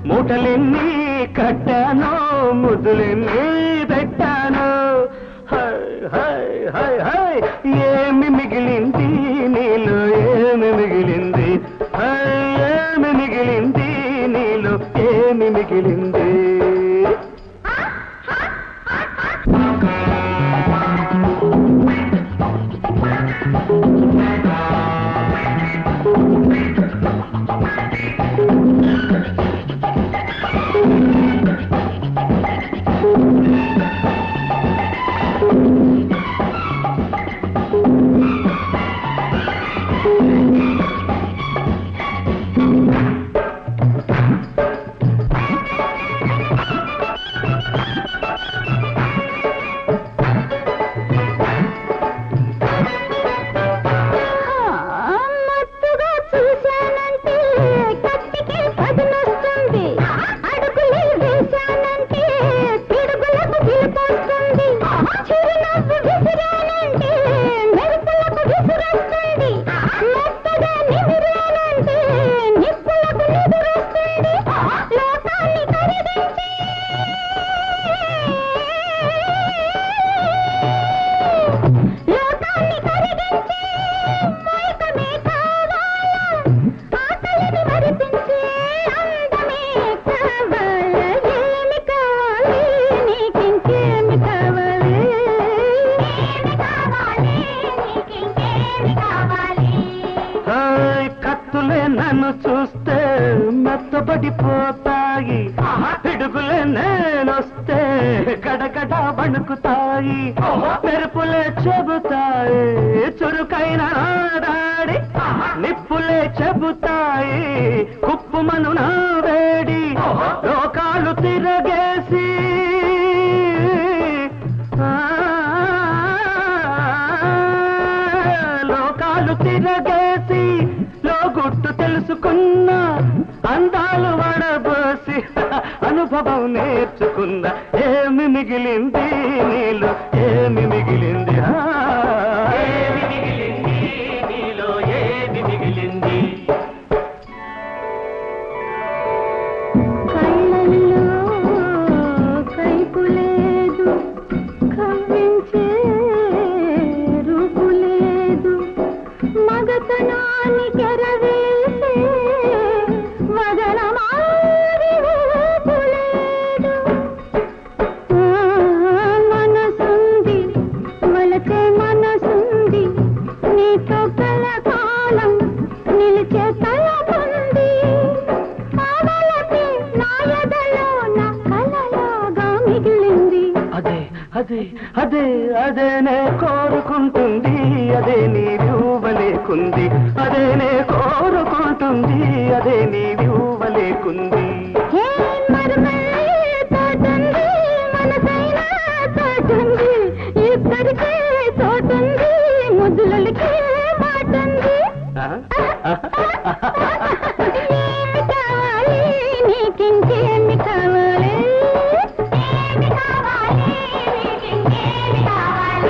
మూటలెన్ని కట్టాను ముద్దులెన్ని పెట్టాను high, high, high, high. ఏమి మిగిలింది నీలో ఏమి మిగిలింది హై, ఏమి మిగిలింది నీలో ఏమి మిగిలింది మత్తుగా చూశానంటే కత్తికి పదునొస్తుంది అడుగులే వేశానంటే పిడుగులకు పిలుపొస్తుంది చిరునవ్వు విసిరానంటే మెరుపులకు విసురొస్తుంది మెత్తగా నిమిరానంటే నిప్పులకు నిదురొస్తుంది లోకాన్ని కరిగించి లోకాన్ని కరిగించి మైకమే కావాలా ఆకలిని మరిపించే అందమే కావాలా ఏమి కావాలి నీకింకేమి కావాలి ఏమి కావాలి నీకింకేమి కావాలి హాయ్ కత్తులే నన్ను చూస్తే మెత్తబడిపోతాయి పిడుగులే నేనొస్తే గడగడ వణుకుతాయి మెరుపులే చెబుతాయి చురుకైన దాడి నిప్పులే చెబుతాయి కుప్పుమను నా వేడి లోకాలు తిరగేసి లోకాలు తిరగేసి లోగుట్టు తెలుసుకున్న అందాలు వడబోసి అనుభవం నేర్చుకున్న ఏమి మిగిలింది నీలో ఏమి మిగిలింది ఆ, ఏమి మిగిలింది నీలో ఏమి మిగిలింది కళ్ళల్లో కైపు లేదు కవ్వించే రూపు లేదు మగతనానికి ఎరవేసే వదనమారి ఊపు లేదు ఆ, మనసుంది వలచే మనసుంది నీతో కలకాలం నిలిచే తలపుంది కావలసి నా ఎదలో నా కలలాగా మిగిలింది అదే అదే అదే అదే నే కోరుకుంటుంది అదే నీ వ్యూవలేకుంది అదే నే కోరుకుంటుంది అదే నీ వ్యూవలేకుంది హే మరుమల్లే తోటుంది మనసైన తోటుంది ఇద్దరికే తోటుంది ముద్దులకి మాటుంది ఆ? ఏమి కావాలి నీకింకేమి కావాలి ఏమి కావాలి నీకింకేమి కావాలి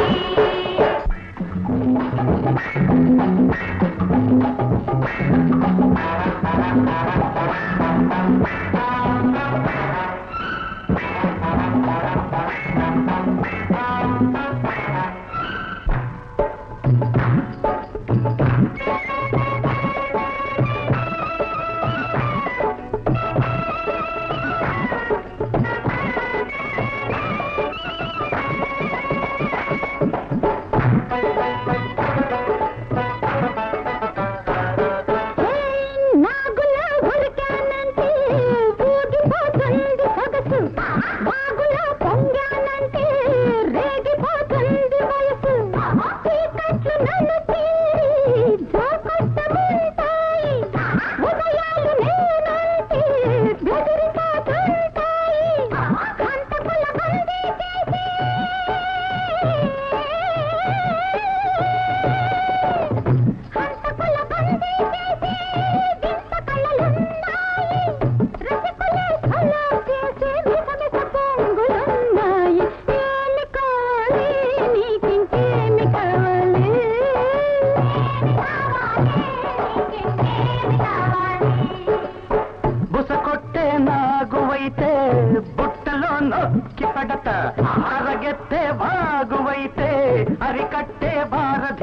నాగులా ఉరికానంటే ఊగిపోతుంది సొగసు వాగులా పొంగానంటే రేగిపోతుంది వయసు చీకట్లు నా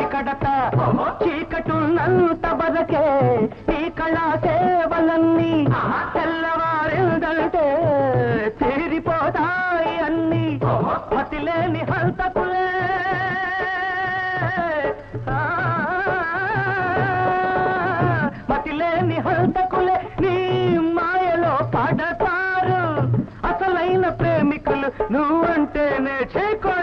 ఇంటి కడత చీకటున్నంత బదకే ఈ కళా సేవలన్నీ తెల్లవారిందంటే తీరిపోతాయి అన్ని మతిలేని హంతకులే ఆ, మతిలేని హంతకులే నీ మాయలో పడతారు అసలైన ప్రేమికులు నువ్వంటేనే చేకో